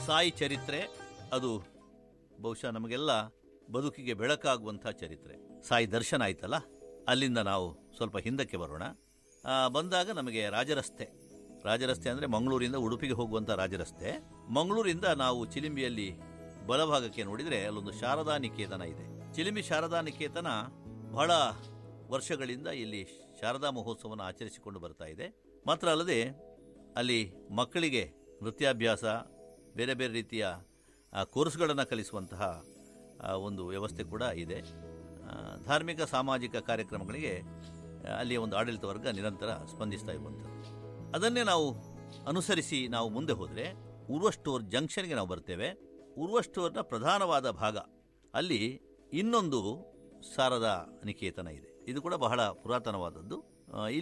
ಸಾಯಿ ಚರಿತ್ರೆ ಅದು ಬಹುಶಃ ನಮಗೆಲ್ಲ ಬದುಕಿಗೆ ಬೆಳಕಾಗುವಂಥ ಚರಿತ್ರೆ ಸಾಯಿ ದರ್ಶನ ಆಯ್ತಲ್ಲ ಅಲ್ಲಿಂದ ನಾವು ಸ್ವಲ್ಪ ಹಿಂದಕ್ಕೆ ಬರೋಣ ಆ, ಬಂದಾಗ ನಮಗೆ ರಾಜರಸ್ತೆ ರಾಜರಸ್ತೆ ಅಂದರೆ ಮಂಗಳೂರಿಂದ ಉಡುಪಿಗೆ ಹೋಗುವಂಥ ರಾಜರಸ್ತೆ ಮಂಗಳೂರಿಂದ ನಾವು ಚಿಲಿಂಬಿಯಲ್ಲಿ ಬಲಭಾಗಕ್ಕೆ ನೋಡಿದರೆ ಅಲ್ಲೊಂದು ಶಾರದಾ ನಿಕೇತನ ಇದೆ ಚಿಲಿಂಬಿ ಶಾರದಾ ನಿಕೇತನ ಬಹಳ ವರ್ಷಗಳಿಂದ ಇಲ್ಲಿ ಶಾರದಾ ಮಹೋತ್ಸವವನ್ನು ಆಚರಿಸಿಕೊಂಡು ಬರ್ತಾ ಇದೆ ಮಾತ್ರ ಅಲ್ಲದೆ ಅಲ್ಲಿ ಮಕ್ಕಳಿಗೆ ನೃತ್ಯಾಭ್ಯಾಸ ಬೇರೆ ಬೇರೆ ರೀತಿಯ ಕೋರ್ಸ್ಗಳನ್ನು ಕಲಿಸುವಂತಹ ಆ, ಒಂದು ವ್ಯವಸ್ಥೆ ಕೂಡ ಇದೆ ಆ, ಧಾರ್ಮಿಕ ಸಾಮಾಜಿಕ ಕಾರ್ಯಕ್ರಮಗಳಿಗೆ ಆ, ಅಲ್ಲಿಯ ಒಂದು ಆಡಳಿತ ವರ್ಗ ನಿರಂತರ ಸ್ಪಂದಿಸ್ತಾ ಇರುವಂಥದ್ದು ಅದನ್ನೇ ನಾವು ಅನುಸರಿಸಿ ನಾವು ಮುಂದೆ ಹೋದರೆ ಉರ್ವ ಸ್ಟೋರ್ ಜಂಕ್ಷನ್ಗೆ ನಾವು ಬರ್ತೇವೆ ಉರ್ವ ಸ್ಟೋರ್ನ ಪ್ರಧಾನವಾದ ಭಾಗ ಅಲ್ಲಿ ಇನ್ನೊಂದು ಶಾರದಾ ನಿಕೇತನ ಇದೆ ಇದು ಕೂಡ ಬಹಳ ಪುರಾತನವಾದದ್ದು ಆ,